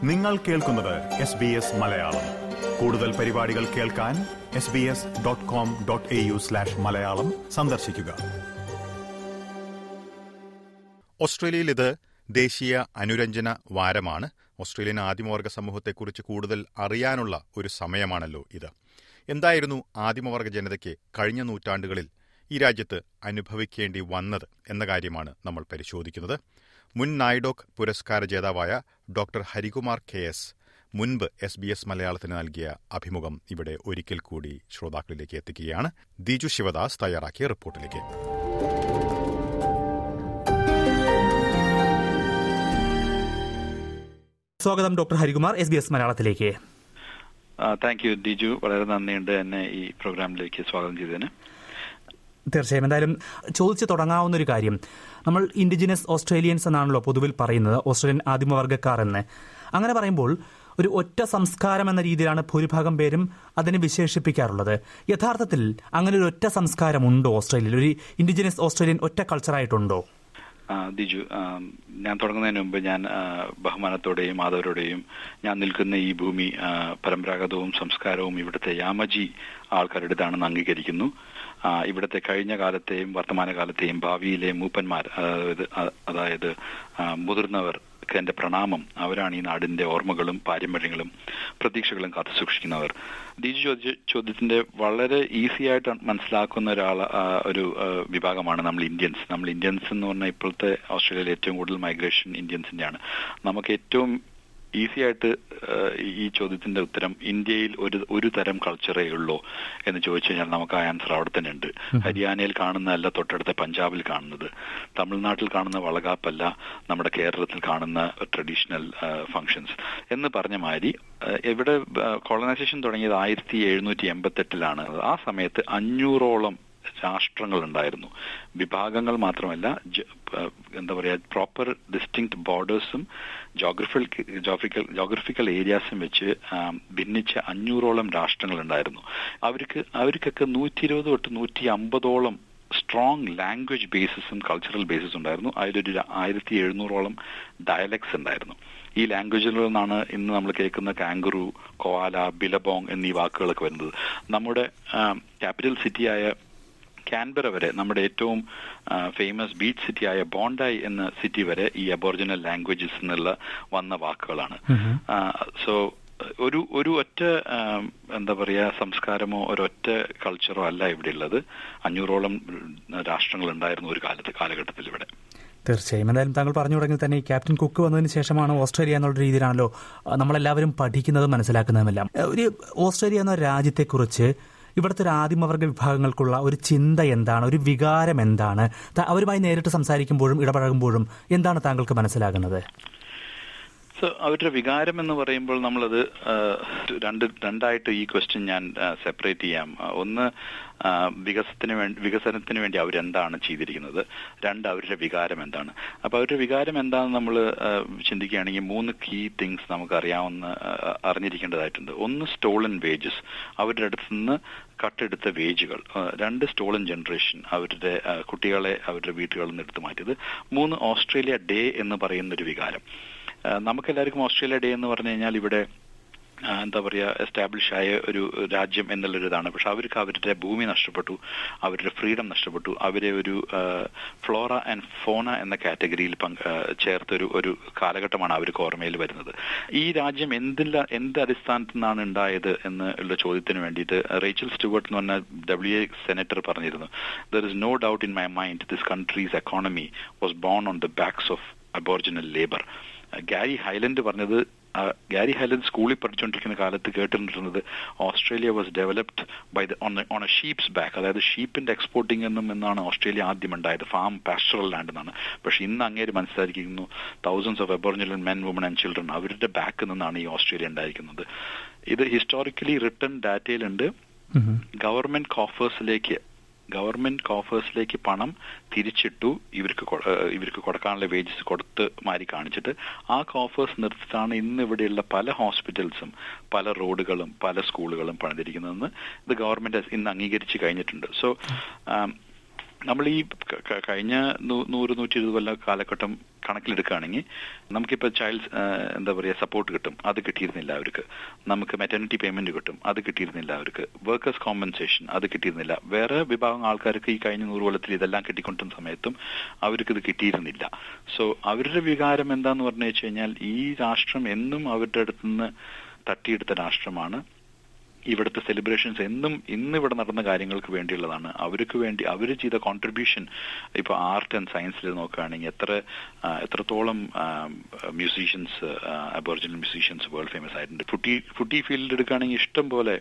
നിങ്ങൾ കേൾക്കുന്നത് S B S Malayalam കൂടുതൽ പരിപാടികൾ കേൾക്കാൻ S B S dot com dot A U slash Malayalam സന്ദർശിക്കുക ഓസ്ട്രേലിയയിൽ ഇത് ദേശീയ അനുരഞ്ജന വാരമാണ് ഓസ്ട്രേലിയൻ ആദിമവർഗ സമൂഹത്തെക്കുറിച്ച് കൂടുതൽ അറിയാനുള്ള ഒരു സമയമാണല്ലോ ഇത് എന്തായിരുന്നു ആദിമവർഗ ജനതയ്ക്ക് കഴിഞ്ഞ നൂറ്റാണ്ടുകളിൽ ഈ രാജ്യത്ത് അനുഭവിക്കേണ്ടി വന്നത് എന്ന കാര്യമാണ് നമ്മൾ പരിശോധിക്കുന്നത് മുൻ നായ്ഡോക്ക് പുരസ്കാര ജേതാവായ ഡോക്ടർ ഹരികുമാർ കെ എസ് മുൻപ് എസ് ബി എസ് മലയാളത്തിന് നൽകിയ അഭിമുഖം ഇവിടെ ഒരിക്കൽ കൂടി ശ്രോതാക്കളിലേക്ക് എത്തിക്കുകയാണ് ദിജു ശിവദാസ് തയ്യാറാക്കിയ റിപ്പോർട്ടിലേക്ക് സ്വാഗതം doctor Harikumar S B S മലയാളത്തിലേക്ക് താങ്ക് യു ദിജു വളരെ നന്ദിയുണ്ട് എന്നെ ഈ പ്രോഗ്രാമിലേക്ക് സ്വാഗതം ചെയ്തതിന് തീർച്ചയായും എന്തായാലും ചോദിച്ചു തുടങ്ങാവുന്ന ഒരു കാര്യം നമ്മൾ ഇൻഡിജിനസ് ഓസ്ട്രേലിയൻസ് എന്നാണല്ലോ പൊതുവിൽ പറയുന്നത് ഓസ്ട്രേലിയൻ ആദിമവർഗക്കാർ എന്ന് അങ്ങനെ പറയുമ്പോൾ ഒരു ഒറ്റ സംസ്കാരം എന്ന രീതിയിലാണ് ഭൂരിഭാഗം പേരും അതിനെ വിശേഷിപ്പിക്കാറുള്ളത് യഥാർത്ഥത്തിൽ അങ്ങനെ ഒരു ഒറ്റ സംസ്കാരം ഉണ്ടോ ഓസ്ട്രേലിയയിൽ ഒരു ഇൻഡിജിനസ് ഓസ്ട്രേലിയൻ ഒറ്റ കൾച്ചറായിട്ടുണ്ടോ ദിജു ഞാൻ തുടങ്ങുന്നതിന് മുമ്പ് ഞാൻ ബഹുമാനത്തോടെയും ആദവരോടെയും ഞാൻ നിൽക്കുന്ന ഈ ഭൂമി പരമ്പരാഗതവും സംസ്കാരവും ഇവിടുത്തെ യാമജി ആൾക്കാരുടേതാണെന്ന് അംഗീകരിക്കുന്നു ഇവിടുത്തെ കഴിഞ്ഞ കാലത്തെയും വർത്തമാനകാലത്തെയും ഭാവിയിലെ മൂപ്പന്മാർ അതായത് മുതിർന്നവർ എന്റെ പ്രണാമം അവരാണ് ഈ നാടിന്റെ ഓർമ്മകളും പാരമ്പര്യങ്ങളും പ്രതീക്ഷകളും കാത്തു സൂക്ഷിക്കുന്നവർ ഡിജി ചോദിച്ച ചോദ്യത്തിന്റെ വളരെ ഈസി ആയിട്ട് മനസ്സിലാക്കുന്ന ഒരാൾ ഒരു വിഭാഗമാണ് നമ്മൾ ഇന്ത്യൻസ് നമ്മൾ ഇന്ത്യൻസ് എന്ന് പറഞ്ഞാൽ ഇപ്പോഴത്തെ ഓസ്ട്രേലിയയിൽ ഏറ്റവും കൂടുതൽ മൈഗ്രേഷൻ ഇന്ത്യൻസിന്റെയാണ് നമുക്ക് ഏറ്റവും ഈസി ആയിട്ട് ഈ ചോദ്യത്തിന്റെ ഉത്തരം ഇന്ത്യയിൽ ഒരു ഒരു തരം കൾച്ചറേ ഉള്ളൂ എന്ന് ചോദിച്ചു കഴിഞ്ഞാൽ നമുക്ക് ആ ആൻസർ അവിടെ തന്നെ ഉണ്ട് ഹരിയാനയിൽ കാണുന്നതല്ല തൊട്ടടുത്ത പഞ്ചാബിൽ കാണുന്നത് തമിഴ്നാട്ടിൽ കാണുന്ന വളകാപ്പല്ല നമ്മുടെ കേരളത്തിൽ കാണുന്ന ട്രഡീഷണൽ ഫങ്ഷൻസ് എന്ന് പറഞ്ഞ മാതിരി ഇവിടെ കോളനൈസേഷൻ തുടങ്ങിയത് ആയിരത്തി എഴുന്നൂറ്റി എൺപത്തെട്ടിലാണ് ആ സമയത്ത് അഞ്ഞൂറോളം രാഷ്ട്രങ്ങൾ ഉണ്ടായിരുന്നു വിഭാഗങ്ങൾ മാത്രമല്ല എന്താ പറയുക പ്രോപ്പർ ഡിസ്റ്റിങ്ക്ട് ബോർഡേഴ്സും ജോഗ്രഫിക്കൽ ജോഗ്രഫിക്കൽ ജോഗ്രഫിക്കൽ ഏരിയാസും വെച്ച് ഭിന്നിച്ച അഞ്ഞൂറോളം രാഷ്ട്രങ്ങൾ ഉണ്ടായിരുന്നു അവർക്ക് അവർക്കൊക്കെ നൂറ്റി ഇരുപത് തൊട്ട് നൂറ്റി അമ്പതോളം സ്ട്രോങ് ലാംഗ്വേജ് ബേസിസും കൾച്ചറൽ ബേസിസും ഉണ്ടായിരുന്നു അതിലൊരു ആയിരത്തി എഴുന്നൂറോളം ഡയലക്ട്സ് ഉണ്ടായിരുന്നു ഈ ലാംഗ്വേജിൽ നിന്നാണ് ഇന്ന് നമ്മൾ കേൾക്കുന്ന കാങ്കുറു കോവാല ബിലബോങ് എന്നീ വാക്കുകളൊക്കെ വരുന്നത് നമ്മുടെ ക്യാപിറ്റൽ സിറ്റിയായ കാൻബറ വരെ നമ്മുടെ ഏറ്റവും ഫേമസ് ബീച്ച് സിറ്റിയായ ബോണ്ടായി എന്ന സിറ്റി വരെ ഈ അബോറിജിനൽ ലാംഗ്വേജസ് എന്നുള്ള വന്ന വാക്കുകളാണ് സോ ഒരു ഒരു ഒറ്റ എന്താ പറയാ സംസ്കാരമോ ഒരൊറ്റ കൾച്ചറോ അല്ല ഇവിടെ ഉള്ളത് അഞ്ഞൂറോളം രാഷ്ട്രങ്ങൾ ഉണ്ടായിരുന്നു ഒരു കാലത്ത് കാലഘട്ടത്തിൽ ഇവിടെ തീർച്ചയായും എന്തായാലും താങ്കൾ പറഞ്ഞു തുടങ്ങി തന്നെ ഈ ക്യാപ്റ്റൻ കുക്ക് വന്നതിന് ശേഷമാണ് ഓസ്ട്രേലിയ എന്നുള്ള രീതിയിലാണല്ലോ നമ്മളെല്ലാവരും പഠിക്കുന്നതും മനസ്സിലാക്കുന്നതുമെല്ലാം ഒരു ഓസ്ട്രേലിയ എന്ന രാജ്യത്തെക്കുറിച്ച് ഇവിടുത്തെ ഒരു ആദിമവർഗ വിഭാഗങ്ങൾക്കുള്ള ഒരു ചിന്ത എന്താണ് ഒരു വികാരം എന്താണ് അവരുമായി നേരിട്ട് സംസാരിക്കുമ്പോഴും ഇടപഴകുമ്പോഴും എന്താണ് താങ്കൾക്ക് മനസ്സിലാകുന്നത് സോ അവരുടെ വികാരം എന്ന് പറയുമ്പോൾ നമ്മളത് രണ്ട് രണ്ടായിട്ട് ഈ ക്വസ്റ്റ്യൻ ഞാൻ സെപ്പറേറ്റ് ചെയ്യാം ഒന്ന് വികസനത്തിന് വേണ്ടി വികസനത്തിന് വേണ്ടി അവരെന്താണ് ചെയ്തിരിക്കുന്നത് രണ്ട് അവരുടെ വികാരം എന്താണ് അപ്പൊ അവരുടെ വികാരം എന്താണെന്ന് നമ്മൾ ചിന്തിക്കുകയാണെങ്കിൽ മൂന്ന് കീ തിങ്സ് നമുക്ക് അറിയാവുന്ന അറിഞ്ഞിരിക്കേണ്ടതായിട്ടുണ്ട് ഒന്ന് സ്റ്റോളൻ വേജസ് അവരുടെ അടുത്ത് നിന്ന് കട്ടെടുത്ത വേജുകൾ രണ്ട് സ്റ്റോളൻ ജനറേഷൻ അവരുടെ കുട്ടികളെ അവരുടെ വീട്ടുകളിൽ നിന്ന് എടുത്തു മാറ്റിയത് മൂന്ന് ഓസ്ട്രേലിയ ഡേ എന്ന് പറയുന്ന ഒരു വികാരം നമുക്കെല്ലാവർക്കും ഓസ്ട്രേലിയ ഡേ എന്ന് പറഞ്ഞു കഴിഞ്ഞാൽ ഇവിടെ എന്താ പറയുക എസ്റ്റാബ്ലിഷ് ആയ ഒരു രാജ്യം എന്നുള്ളൊരു ഇതാണ് പക്ഷെ അവർക്ക് അവരുടെ ഭൂമി നഷ്ടപ്പെട്ടു അവരുടെ ഫ്രീഡം നഷ്ടപ്പെട്ടു അവരെ ഒരു ഫ്ലോറ ആൻഡ് ഫോണ എന്ന കാറ്റഗറിയിൽ ചേർത്ത ഒരു ഒരു കാലഘട്ടമാണ് അവർക്ക് ഓർമ്മയിൽ വരുന്നത് ഈ രാജ്യം എന്തില്ല എന്ത് അടിസ്ഥാനത്തിൽ നിന്നാണ് ഉണ്ടായത് എന്ന് ഉള്ള ചോദ്യത്തിന് വേണ്ടിയിട്ട് റേച്ചൽ സ്റ്റുവർട്ട് എന്ന് പറഞ്ഞ ഡബ്ല്യു എ സെനറ്റർ പറഞ്ഞിരുന്നു there is no doubt in my mind this country's economy was born on the backs of Aboriginal labour Gary Highland പറഞ്ഞത് ഗാരി ഹൈലൻഡ് സ്കൂളിൽ പഠിച്ചുകൊണ്ടിരിക്കുന്ന കാലത്ത് കേട്ടിരുന്നത് Australia was developed by the on on a sheep's back അതായത് ഷീപ്പിന്റെ exporting എന്നും എന്നാണ് Australia ആദ്യം ഉണ്ടായത് ഫാം പാസ്റ്ററൽ ലാൻഡ് എന്നാണ് പക്ഷെ ഇന്ന് അങ്ങേര് മനസ്സിലാക്കിയിരിക്കുന്നു thousands of Aboriginal men women and children അവരുടെ ബാക്കിൽ നിന്നാണ് ഈ ഓസ്ട്രേലിയ ഉണ്ടായിരിക്കുന്നത് ഇത് ഹിസ്റ്റോറിക്കലി റിട്ടേൺ ഡാറ്റയിലുണ്ട് ഗവൺമെന്റ് കോഫേഴ്സിലേക്ക് ഗവൺമെന്റ് കോഫേഴ്സിലേക്ക് പണം തിരിച്ചിട്ടു ഇവർക്ക് ഇവർക്ക് കൊടുക്കാനുള്ള വേജസ് കൊടുത്ത് മാറി കാണിച്ചിട്ട് ആ കോഫേഴ്സ് നിർത്തിയിട്ടാണ് ഇന്ന് ഇവിടെയുള്ള പല ഹോസ്പിറ്റൽസും പല റോഡുകളും പല സ്കൂളുകളും പണിതിരിക്കുന്നതെന്ന് ഇത് ഗവൺമെന്റ് ഇന്ന് അംഗീകരിച്ച് കഴിഞ്ഞിട്ടുണ്ട് സോ നമ്മൾ ഈ ക- ക- കഴിഞ്ഞ നൂ- നൂറ് നൂറ്റി ഇരുപത് കൊല്ലം കാലഘട്ടം കണക്കിലെടുക്കുകയാണെങ്കിൽ നമുക്കിപ്പോൾ ചൈൽഡ് എന്താ പറയുക സപ്പോർട്ട് കിട്ടും അത് കിട്ടിയിരുന്നില്ല അവർക്ക് നമുക്ക് മെറ്റർണിറ്റി പേയ്മെന്റ് കിട്ടും അത് കിട്ടിയിരുന്നില്ല അവർക്ക് വർക്കേഴ്സ് കോമ്പൻസേഷൻ അത് കിട്ടിയിരുന്നില്ല വേറെ വിഭാഗം ആൾക്കാർക്ക് ഈ കഴിഞ്ഞ നൂറ് കൊല്ലത്തിൽ ഇതെല്ലാം കിട്ടിക്കൊണ്ടിരുന്ന സമയത്തും അവർക്ക് ഇത് കിട്ടിയിരുന്നില്ല സോ അവരുടെ വികാരം എന്താന്ന് പറഞ്ഞു വെച്ച് കഴിഞ്ഞാൽ ഈ രാഷ്ട്രം എന്നും അവരുടെ അടുത്തുനിന്ന് തട്ടിയെടുത്ത രാഷ്ട്രമാണ് ഇവിടുത്തെ സെലിബ്രേഷൻസ് എന്നും ഇന്ന് ഇവിടെ നടന്ന കാര്യങ്ങൾക്ക് വേണ്ടിയുള്ളതാണ് അവർക്ക് വേണ്ടി അവർ ചെയ്ത കോൺട്രിബ്യൂഷൻ ഇപ്പോൾ ആർട്ട് ആൻഡ് സയൻസിൽ നോക്കുകയാണെങ്കിൽ എത്ര ആ, എത്രത്തോളം musicians Aboriginal musicians world famous ആയിട്ടുണ്ട് ഫുട്ടി ഫുട്ടി ഫീൽഡ് എടുക്കുകയാണെങ്കിൽ ഇഷ്ടം പോലെ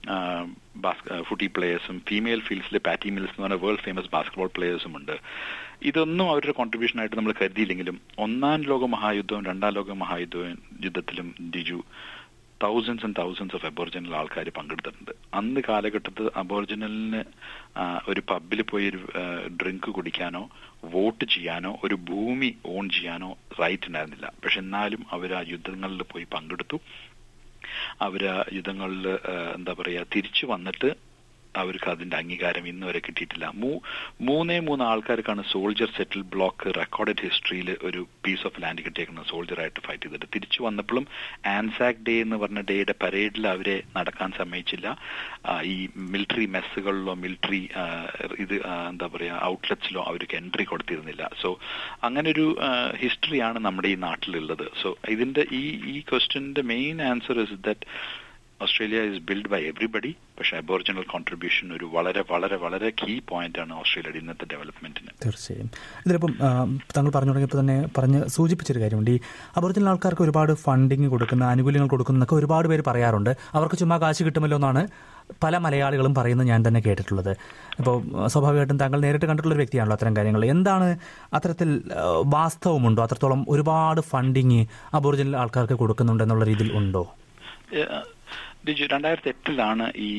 ഫുട്ടി പ്ലേയേഴ്സും ഫീമെയിൽ ഫീൽഡ്സിൽ പാറ്റി മിൽസ് എന്ന് പറഞ്ഞ വേൾഡ് ഫേമസ് ബാസ്കറ്റ്ബോൾ പ്ലേയേഴ്സും ഉണ്ട് ഇതൊന്നും അവരുടെ കോൺട്രിബ്യൂഷൻ ആയിട്ട് നമ്മൾ കരുതിയില്ലെങ്കിലും ഒന്നാം ലോക മഹായുദ്ധവും രണ്ടാം ലോക മഹായുദ്ധവും യുദ്ധത്തിലും Diju thousands and thousands of Aboriginal ആൾക്കാർ പങ്കെടുത്തിട്ടുണ്ട് അന്ന് കാലഘട്ടത്തിൽ അബോറിജിനലിന് ഒരു പബ്ബിൽ പോയി ഒരു ഡ്രിങ്ക് കുടിക്കാനോ വോട്ട് ചെയ്യാനോ ഒരു ഭൂമി ഓൺ ചെയ്യാനോ റൈറ്റ് ഉണ്ടായിരുന്നില്ല പക്ഷെ എന്നാലും അവർ ആ യുദ്ധങ്ങളിൽ പോയി പങ്കെടുത്തു അവർ ആ യുദ്ധങ്ങളിൽ എന്താ പറയുക തിരിച്ചു വന്നിട്ട് അവർക്ക് അതിന്റെ അംഗീകാരം ഇന്ന് വരെ കിട്ടിയിട്ടില്ല മൂ- മൂന്നേ മൂന്ന് ആൾക്കാർക്കാണ് സോൾജർ സെറ്റിൽ ബ്ലോക്ക് റെക്കോർഡഡ് ഹിസ്റ്ററിയിൽ ഒരു പീസ് ഓഫ് ലാൻഡ് കിട്ടിയേക്കുന്നത് സോൾജറായിട്ട് ഫൈറ്റ് ചെയ്തിട്ട് തിരിച്ചു വന്നപ്പോഴും ആൻസാക് ഡേ എന്ന് പറഞ്ഞ ഡേയുടെ പരേഡിൽ അവരെ നടക്കാൻ സമ്മതിച്ചില്ല ആ, ഈ മിലിറ്ററി മെസ്സുകളിലോ മിലിറ്ററി ഇത് ആ, എന്താ പറയാ ഔട്ട്ലെറ്റ്സിലോ അവർക്ക് എൻട്രി കൊടുത്തിരുന്നില്ല സോ അങ്ങനെ ഒരു ഹിസ്റ്ററിയാണ് നമ്മുടെ ഈ നാട്ടിലുള്ളത് സോ ഇതിന്റെ ഈ ഈ ക്വസ്റ്റ്യന്റെ main answer is that Australia is build by everybody പക്ഷെ അബോറിജിനൽ കോൺട്രിബ്യൂഷൻ ഒരു വളരെ വളരെ വളരെ കീ പോയിന്റ് ആണ് ഓസ്ട്രേലിയയുടെ ഇന്നത്തെ ഡെവലപ്മെന്റിന് തീർച്ചയായും ഇതിലിപ്പം ആ, താങ്കൾ പറഞ്ഞു തുടങ്ങിയപ്പോൾ തന്നെ പറഞ്ഞ് സൂചിപ്പിച്ചൊരു കാര്യമുണ്ട് ഈ അബോറിജിനൽ ആൾക്കാർക്ക് ഒരുപാട് ഫണ്ടിങ് കൊടുക്കുന്ന ആനുകൂല്യങ്ങൾ കൊടുക്കുന്ന എന്നൊക്കെ ഒരുപാട് പേര് പറയാറുണ്ട് അവർക്ക് ചുമ്മാ കാശ് കിട്ടുമല്ലോ എന്നാണ് പല മലയാളികളും പറയുന്നത് ഞാൻ തന്നെ കേട്ടിട്ടുള്ളത് അപ്പോൾ സ്വാഭാവികമായിട്ടും താങ്കൾ നേരിട്ട് കണ്ടിട്ടുള്ള ഒരു വ്യക്തിയാണല്ലോ അത്തരം കാര്യങ്ങൾ എന്താണ് അത്തരത്തിൽ ആ, വാസ്തവമുണ്ടോ അത്രത്തോളം ഒരുപാട് ഫണ്ടിങ് അബോറിജിനൽ ആൾക്കാർക്ക് കൊടുക്കുന്നുണ്ട് എന്നുള്ള രീതിയിൽ ഉണ്ടോ ഏഹ് ഡിജു രണ്ടായിരത്തി എട്ടിലാണ് ഈ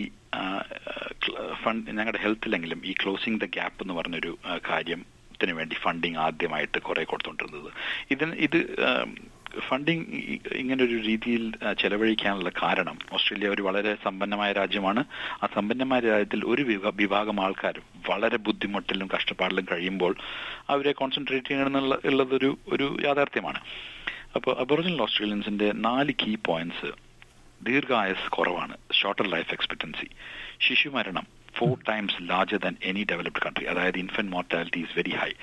ഫണ്ട് ഞങ്ങളുടെ ഹെൽത്തിലെങ്കിലും ഈ ക്ലോസിംഗ് ദ ഗ്യാപ്പ് എന്ന് പറഞ്ഞൊരു ആ, കാര്യത്തിന് വേണ്ടി ഫണ്ടിങ് ആദ്യമായിട്ട് കുറെ കൊടുത്തുകൊണ്ടിരുന്നത് ഇതിന് ഇത് ഫണ്ടിങ് ഇങ്ങനെ ഒരു രീതിയിൽ ആ, ചെലവഴിക്കാനുള്ള കാരണം ഓസ്ട്രേലിയ ഒരു വളരെ സമ്പന്നമായ രാജ്യമാണ് ആ സമ്പന്നമായ രാജ്യത്തിൽ ഒരു വിഭ- വിഭാഗം ആൾക്കാർ വളരെ ബുദ്ധിമുട്ടിലും കഷ്ടപ്പാടിലും കഴിയുമ്പോൾ അവരെ കോൺസെൻട്രേറ്റ് ചെയ്യണമെന്നുള്ള ഉള്ളതൊരു ഒരു യാഥാർത്ഥ്യമാണ് അപ്പോൾ അബോറിജിനൽ ഓസ്ട്രേലിയൻസിന്റെ നാല് കീ പോയിന്റ്സ് ദീർഘായസ് കുറവാണ് ഷോർട്ടർ ലൈഫ് എക്സ്പെക്ടൻസി ശിശുമരണം four times larger than any developed country അതായത് infant mortality is very high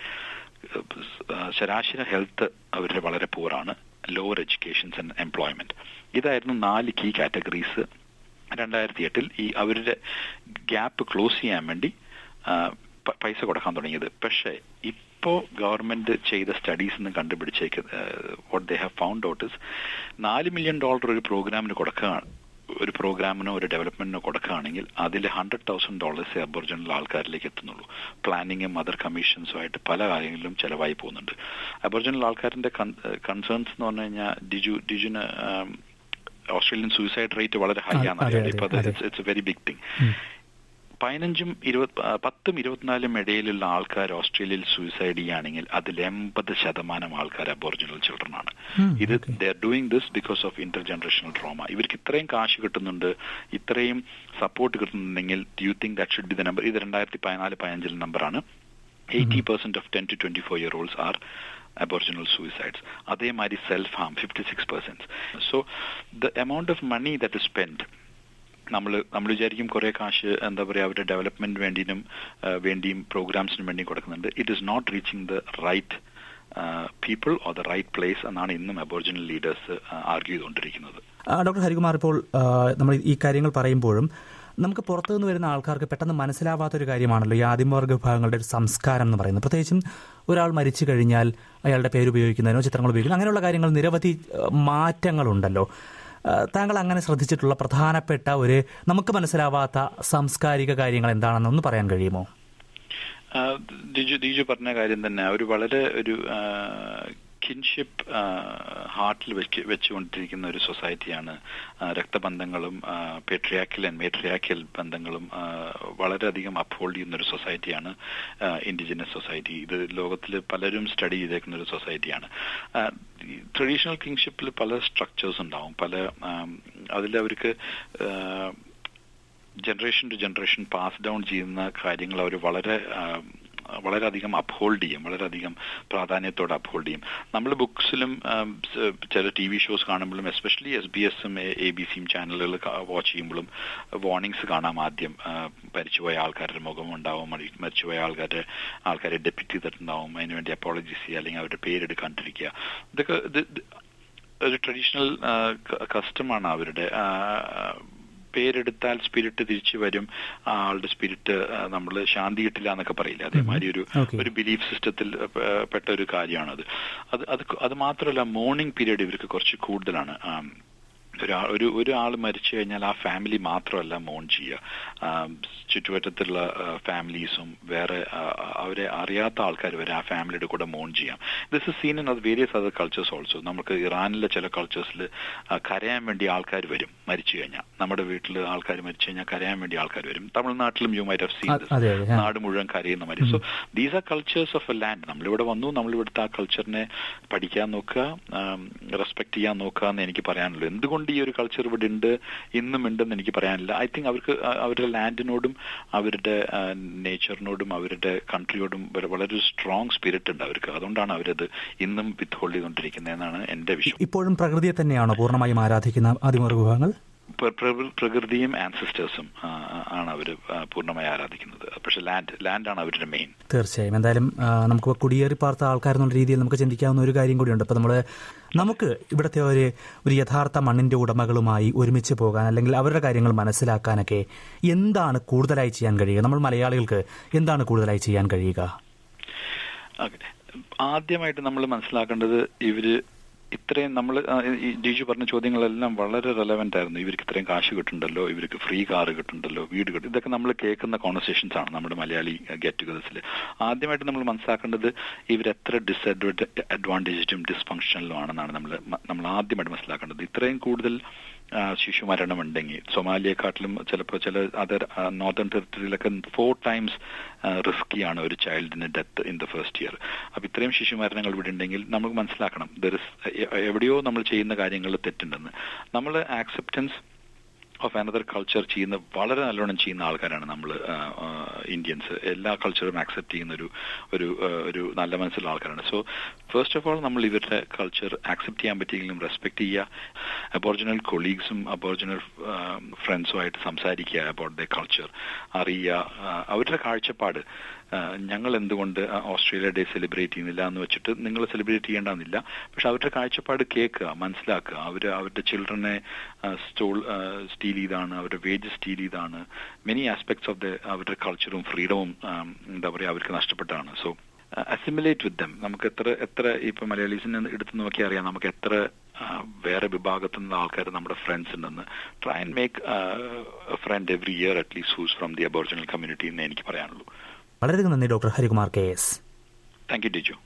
ശരാശരി ഹെൽത്ത് അവരുടെ വളരെ പൂറാണ് ലോവർ എഡ്യൂക്കേഷൻസ് ആൻഡ് എംപ്ലോയ്മെന്റ് ഇതായിരുന്നു നാല് കീ കാറ്റഗറീസ് രണ്ടായിരത്തി എട്ടിൽ ഈ അവരുടെ ഗ്യാപ്പ് ക്ലോസ് ചെയ്യാൻ വേണ്ടി ആ, പ- പൈസ കൊടുക്കാൻ തുടങ്ങിയത് പക്ഷേ ഇപ്പോ ഗവൺമെന്റ് ചെയ്ത സ്റ്റഡീസ് നിന്ന് കണ്ടുപിടിച്ചേക്ക് what they have found out is നാല് മില്യൺ ഡോളർ ഒരു പ്രോഗ്രാമിന് കൊടുക്കുകയാണ് ഒരു പ്രോഗ്രാമിനോ ഒരു ഡെവലപ്മെന്റിനോ കൊടുക്കുകയാണെങ്കിൽ അതിൽ ഹൺഡ്രഡ് തൗസൻഡ് ഡോളേഴ്സ് അബോറിജിനൽ ആൾക്കാരിലേക്ക് എത്തുന്നുള്ളൂ പ്ലാനിങ്ങും അതർ കമ്മീഷൻസും ആയിട്ട് പല കാര്യങ്ങളിലും ചെലവായി പോകുന്നുണ്ട് അബോറിജിനൽ ആൾക്കാരിന്റെ കൺസേൺസ് എന്ന് പറഞ്ഞു കഴിഞ്ഞാൽ ഡിജു ഡിജുന് ആം, ഓസ്ട്രേലിയൻ സൂയിസൈഡ് റേറ്റ് വളരെ ഹൈ അതെ, ആണ് അതെ, ഇപ്പൊ അതെ. It's a very big thing പതിനഞ്ചും ഇരുപത് ആ, പത്തും ഇരുപത്തിനാലും ഇടയിലുള്ള ആൾക്കാർ ഓസ്ട്രേലിയയിൽ സൂയിസൈഡ് ചെയ്യുകയാണെങ്കിൽ അതിൽ എൺപത് ശതമാനം ആൾക്കാർ അബോറിജിനൽ ചിൽഡ്രൻ ആണ് Hmm, ഇത് okay. They are doing this because of inter generational trauma ഇവർക്ക് ഇത്രയും കാശ് കിട്ടുന്നുണ്ട് ഇത്രയും സപ്പോർട്ട് കിട്ടുന്നുണ്ടെങ്കിൽ you think that should be the number ഇത് രണ്ടായിരത്തി പതിനാല് പതിനഞ്ചിൽ നമ്പറാണ് eighty percent of ten to twenty four year olds are Aboriginal suicides അതേമാതിരി self harm fifty six percent so the amount of money that is spend നമ്മൾ നമ്മൾ വിചാരിക്കും കുറെ കാശ് എന്താ പറയുക അവരുടെ ഡെവലപ്മെന്റ് വേണ്ടിയും വേണ്ടിയും പ്രോഗ്രാംസിനും വേണ്ടിയും കൊടുക്കുന്നുണ്ട് it is not reaching the right people or the right place എന്നാണ് ഇന്നും അബോറിജിനൽ ലീഡേഴ്സ് ആർഗ്യൂ ചെയ്തുകൊണ്ടിരിക്കുന്നത് ആ, ഡോക്ടർ ഹരികുമാർ ഇപ്പോൾ ആ, നമ്മൾ ഈ കാര്യങ്ങൾ പറയുമ്പോഴും നമുക്ക് പുറത്തു നിന്ന് വരുന്ന ആൾക്കാർക്ക് പെട്ടെന്ന് മനസ്സിലാവാത്തൊരു കാര്യമാണല്ലോ ഈ ആദിമവർഗ വിഭാഗങ്ങളുടെ ഒരു സംസ്കാരം എന്ന് പറയുന്നത് പ്രത്യേകിച്ചും ഒരാൾ മരിച്ചു കഴിഞ്ഞാൽ അയാളുടെ പേര് ഉപയോഗിക്കുന്നതിനോ ചിത്രങ്ങൾ ഉപയോഗിക്കുന്നതിനോ അങ്ങനെയുള്ള കാര്യങ്ങൾ നിരവധി ആ, മാറ്റങ്ങളുണ്ടല്ലോ ആ, താങ്കൾ അങ്ങനെ ശ്രദ്ധിച്ചിട്ടുള്ള പ്രധാനപ്പെട്ട ഒരു നമുക്ക് മനസ്സിലാവാത്ത സാംസ്കാരിക കാര്യങ്ങൾ എന്താണെന്ന് ഒന്ന് പറയാൻ കഴിയുമോ ആ, ദിജു ദിജു പറഞ്ഞ കാര്യം തന്നെ ഒരു വളരെ ഒരു കിൻഷിപ്പ് ഹാർട്ടിൽ വെച്ച് വെച്ചുകൊണ്ടിരിക്കുന്ന ഒരു സൊസൈറ്റിയാണ് ആ, രക്തബന്ധങ്ങളും പെട്രിയാക്കൽ ആൻഡ് മേട്രിയാക്കൽ ബന്ധങ്ങളും ആ, വളരെയധികം അപ്ഹോൾഡ് ചെയ്യുന്ന ഒരു സൊസൈറ്റിയാണ് ഇൻഡിജിനസ് സൊസൈറ്റി ഇത് ലോകത്തിൽ പലരും സ്റ്റഡി ചെയ്തേക്കുന്ന ഒരു സൊസൈറ്റിയാണ് ട്രഡീഷണൽ കിങ്ഷിപ്പിൽ പല സ്ട്രക്ചേഴ്സ് ഉണ്ടാവും പല അതിൽ അവർക്ക് ആ, generation to generation pass down ചെയ്യുന്ന കാര്യങ്ങൾ അവർ വളരെ വളരെയധികം അപ്ഹോൾഡ് ചെയ്യും വളരെയധികം പ്രാധാന്യത്തോടെ അപ്ഹോൾഡ് ചെയ്യും നമ്മൾ ബുക്സിലും ചില ടി വി ഷോസ് കാണുമ്പോഴും എസ്പെഷ്യലി എസ് ബി എസും എ ബി സിയും ചാനലുകൾ വാച്ച് ചെയ്യുമ്പോഴും വാർണിംഗ്സ് കാണാം ആദ്യം മരിച്ചുപോയ ആൾക്കാരുടെ മുഖം ഉണ്ടാവും മരിച്ചുപോയ ആൾക്കാരുടെ ആൾക്കാരെ ഡെപ്യൂട്ട് ചെയ്തിട്ടുണ്ടാവും അതിനുവേണ്ടി അപ്പോളജീസ് ചെയ്യുക അല്ലെങ്കിൽ അവരുടെ പേരെടുക്കാണ്ടിരിക്കുക ഇതൊക്കെ ഒരു ട്രഡീഷണൽ കസ്റ്റമാണ് അവരുടെ പേരെടുത്താൽ സ്പിരിറ്റ് തിരിച്ചു വരും ആളുടെ സ്പിരിറ്റ് നമ്മൾ ശാന്തി കിട്ടില്ല എന്നൊക്കെ പറയില്ല അതേമാതിരി ഒരു ഒരു ബിലീഫ് സിസ്റ്റത്തിൽ പെട്ട ഒരു കാര്യമാണത് അത് അത് അത് മാത്രമല്ല മോർണിംഗ് പീരീഡ് ഇവർക്ക് കുറച്ച് കൂടുതലാണ് ഒരാൾ ഒരു ഒരാൾ മരിച്ചു കഴിഞ്ഞാൽ ആ ഫാമിലി മാത്രമല്ല മോൺ ചെയ്യുക ചുറ്റുവട്ടത്തുള്ള ഫാമിലീസും വേറെ അവരെ അറിയാത്ത ആൾക്കാർ വരെ ആ ഫാമിലിയുടെ കൂടെ മോൺ ചെയ്യാം ദിസ് ഇസ് സീൻ ഇൻ അത് വേരിയസ് അതർ കൾച്ചേഴ്സ് ഓൾസോ നമുക്ക് ഇറാനിലെ ചില കൾച്ചേഴ്സിൽ കരയാൻ വേണ്ടി ആൾക്കാർ വരും മരിച്ചു കഴിഞ്ഞാൽ നമ്മുടെ വീട്ടിൽ ആൾക്കാർ മരിച്ചു കഴിഞ്ഞാൽ കരയാൻ വേണ്ടി ആൾക്കാർ വരും തമിഴ്നാട്ടിലും യു മൈറ്റ് ഹവ് സീൻ നാട് മുഴുവൻ കരയുന്ന മാതിരി so these are cultures of a land നമ്മളിവിടെ വന്നു നമ്മളിവിടുത്തെ ആ കൾച്ചറിനെ പഠിക്കാൻ നോക്കുക റെസ്പെക്ട് ചെയ്യാൻ നോക്കുക എന്ന് എനിക്ക് പറയാനുള്ളൂ എന്തുകൊണ്ട് ഈ ഒരു കൾച്ചർ ഇവിടെ ഉണ്ട് ഇന്നും ഉണ്ടെന്ന് എനിക്ക് പറയാനില്ല ഐ തിങ്ക് അവർക്ക് അവരുടെ ലാൻഡിനോടും അവരുടെ നേച്ചറിനോടും അവരുടെ കൺട്രിയോടും വളരെ സ്ട്രോങ് സ്പിരിറ്റ് ഉണ്ട് അവർക്ക് അതുകൊണ്ടാണ് അവരത് ഇന്നും വിത്ത് ഹോൾഡ് ചെയ്തുകൊണ്ടിരിക്കുന്നതെന്നാണ് എന്റെ വിശ്വാസം ഇപ്പോഴും പ്രകൃതിയെ തന്നെയാണോ പൂർണ്ണമായും ആരാധിക്കുന്ന ആദിമവർഗ വിഭാഗങ്ങൾ പ്രകൃതിയും ആൻസിസ്റ്റേഴ്സും ആണ് അവർ പൂർണ്ണമായി ആരാധിക്കുന്നത് പക്ഷെ ലാൻഡ് ലാൻഡാണ് അവരുടെ മെയിൻ തീർച്ചയായും എന്തായാലും നമുക്ക് കുടിയേറി പാർത്ത ആൾക്കാരെന്നുള്ള രീതിയിൽ നമുക്ക് ചിന്തിക്കാവുന്ന ഒരു കാര്യം കൂടിയുണ്ട് ഇപ്പൊ നമ്മൾ നമുക്ക് ഇവിടുത്തെ ഒരു ഒരു യഥാർത്ഥ മണ്ണിന്റെ ഉടമകളുമായി ഒരുമിച്ച് പോകാൻ അല്ലെങ്കിൽ അവരുടെ കാര്യങ്ങൾ മനസ്സിലാക്കാനൊക്കെ എന്താണ് കൂടുതലായി ചെയ്യാൻ കഴിയുക നമ്മൾ മലയാളികൾക്ക് എന്താണ് കൂടുതലായി ചെയ്യാൻ കഴിയുക ആദ്യമായിട്ട് നമ്മൾ മനസ്സിലാക്കേണ്ടത് ഇവര് ഇത്രയും നമ്മൾ ജിജു പറഞ്ഞ ചോദ്യങ്ങളെല്ലാം വളരെ റെലവെന്റ് ആയിരുന്നു ഇവർക്ക് ഇത്രയും കാശ് കിട്ടുന്നുണ്ടല്ലോ ഇവർക്ക് ഫ്രീ കാർ കിട്ടുന്നുണ്ടല്ലോ വീട് കിട്ടും ഇതൊക്കെ നമ്മൾ കേൾക്കുന്ന കോൺവെർസേഷൻസ് ആണ് നമ്മുടെ മലയാളി ഗെറ്റ് ടുഗദേഴ്സിൽ ആദ്യമായിട്ട് നമ്മൾ മനസ്സിലാക്കേണ്ടത് ഇവരെത്ര ഡിസ്അഡ്വാൻറ്റേജ് അഡ്വാൻറ്റേജും ഡിസ്ഫങ്ഷനിലും ആണെന്നാണ് നമ്മൾ നമ്മൾ ആദ്യമായിട്ട് മനസ്സിലാക്കേണ്ടത് ഇത്രയും കൂടുതൽ ശിശുമരണം ഉണ്ടെങ്കിൽ സൊമാലിയെക്കാട്ടിലും ചിലപ്പോൾ ചില അതർ നോർത്തേൺ ടെറിട്ടറിയിലൊക്കെ ഫോർ ടൈംസ് റിസ്കിയാണ് ഒരു ചൈൽഡിന് death in the first year അപ്പൊ ഇത്രയും ശിശുമരണങ്ങൾ ഇവിടെ ഉണ്ടെങ്കിൽ നമുക്ക് മനസ്സിലാക്കണം ദർ എവിടെയോ നമ്മൾ ചെയ്യുന്ന കാര്യങ്ങളിൽ തെറ്റുണ്ടെന്ന് നമ്മൾ ആക്സെപ്റ്റൻസ് ഓഫ് അനദർ കൾച്ചർ ചെയ്യുന്ന വളരെ നല്ലോണം ചെയ്യുന്ന ആൾക്കാരാണ് നമ്മൾ ഇന്ത്യൻസ് എല്ലാ കൾച്ചറും ആക്സെപ്റ്റ് ചെയ്യുന്ന ഒരു ഒരു ഒരു നല്ല മനസ്സിലുള്ള ആൾക്കാരാണ് സോ ഫസ്റ്റ് ഓഫ് ഓൾ നമ്മൾ ഇവരുടെ കൾച്ചർ ആക്സെപ്റ്റ് ചെയ്യാൻ പറ്റിയെങ്കിലും റെസ്പെക്ട് ചെയ്യുക അബോറിജിനൽ കൊളീഗ്സും അബോറിജിനൽ ഫ്രണ്ട്സുമായിട്ട് സംസാരിക്കുക അബൌട്ട് ദ കൾച്ചർ അറിയുക അവരുടെ കാഴ്ചപ്പാട് ഞങ്ങൾ എന്തുകൊണ്ട് ഓസ്ട്രേലിയ ഡേ സെലിബ്രേറ്റ് ചെയ്യുന്നില്ല എന്ന് വെച്ചിട്ട് നിങ്ങൾ സെലിബ്രേറ്റ് ചെയ്യേണ്ടെന്നില്ല പക്ഷെ അവരുടെ കാഴ്ചപ്പാട് കേൾക്കുക മനസ്സിലാക്കുക അവർ അവരുടെ ചിൽഡ്രനെ സ്റ്റോൾ സ്റ്റീൽ ചെയ്താണ് അവരുടെ വേജ് സ്റ്റീൽ ചെയ്താണ് മെനി ആസ്പെക്ട്സ് ഓഫ് ദ അവരുടെ കൾച്ചറും ഫ്രീഡവും എന്താ പറയുക അവർക്ക് നഷ്ടപ്പെട്ടാണ് സോ അസിമുലേറ്റ് വിത്ത് ദം നമുക്ക് എത്ര എത്ര ഇപ്പൊ മലയാളീസിനെ എടുത്തു നോക്കി അറിയാം നമുക്ക് എത്ര വേറെ വിഭാഗത്തിൽ നിന്നുള്ള ആൾക്കാർ നമ്മുടെ ഫ്രണ്ട്സ് ഉണ്ടെന്ന് try and make friend every year at least who's from the Aboriginal community എന്ന് എനിക്ക് പറയാനുള്ളൂ വളരെ നന്ദി doctor Harikumar K S thank you Tiju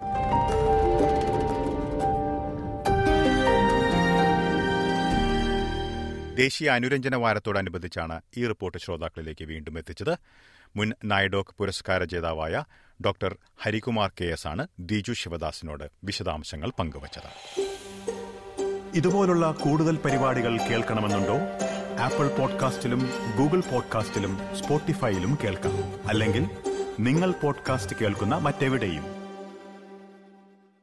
ദേശീയ അനുരഞ്ജന വാരത്തോടനുബന്ധിച്ചാണ് ഈ റിപ്പോർട്ട് ശ്രോതാക്കളിലേക്ക് വീണ്ടും എത്തിച്ചത് മുൻ നായ്ഡോക്ക് പുരസ്കാര ജേതാവായ ഡോക്ടർ ഹരികുമാർ കെ എസ് ആണ് ദിജു ശിവദാസിനോട് വിശദാംശങ്ങൾ പങ്കുവച്ചത് ഇതുപോലുള്ള കൂടുതൽ പരിപാടികൾ കേൾക്കണമെന്നുണ്ടോ ആപ്പിൾ പോഡ്കാസ്റ്റിലും ഗൂഗിൾ പോഡ്കാസ്റ്റിലും സ്പോട്ടിഫൈയിലും കേൾക്കാം അല്ലെങ്കിൽ നിങ്ങൾ പോഡ്കാസ്റ്റ് കേൾക്കുന്ന മറ്റെവിടെയും